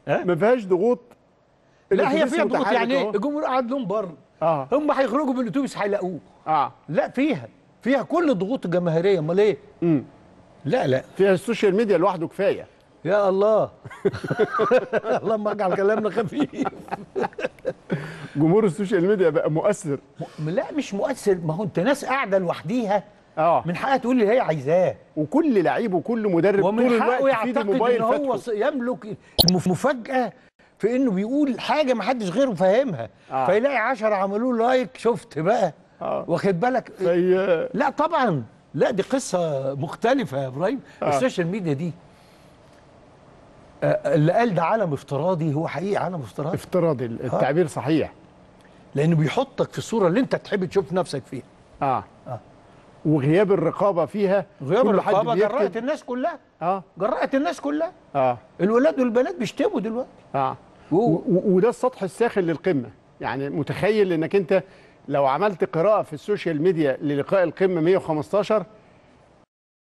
ها؟ ما فيهاش ضغوط لا هي الأتوبيس فيها ضغوط متحرك يعني ايه أهو. الجمهور قاعد لهم بره اه هم هيخرجوا بالاتوبيس هيلاقوه اه لا فيها فيها كل الضغوط الجماهيريه امال ايه امم لا لا فيها السوشيال ميديا لوحده كفايه يا الله اللهم اجعل كلامنا خفيف جمهور السوشيال ميديا بقى مؤثر م- لا مش مؤثر ما هو انت ناس قاعده لوحديها اه من حقها تقول اللي هي عايزاه وكل لعيب وكل مدرب طول ومن حقه الوقت في يعتقد الموبايل ان هو فاتحه ص- يملك المفاجاه في انه بيقول حاجه ما حدش غيره فاهمها آه. فيلاقي عشرة عملوا له لايك شفت بقى آه. واخد بالك في لا طبعا لا دي قصه مختلفه يا ابراهيم آه. السوشيال ميديا دي آه، اللي قال ده عالم افتراضي هو حقيقي عالم افتراضي افتراضي التعبير صحيح لانه بيحطك في الصوره اللي انت تحب تشوف نفسك فيها اه آه. وغياب الرقابه فيها غياب كل حد الرقابه بيكتب. جرأت الناس كلها اه جرأت الناس كلها اه الولاد والبنات بيشتموا دلوقتي اه و- و- و- وده السطح الساخن للقمه يعني متخيل انك انت لو عملت قراءه في السوشيال ميديا للقاء القمه 115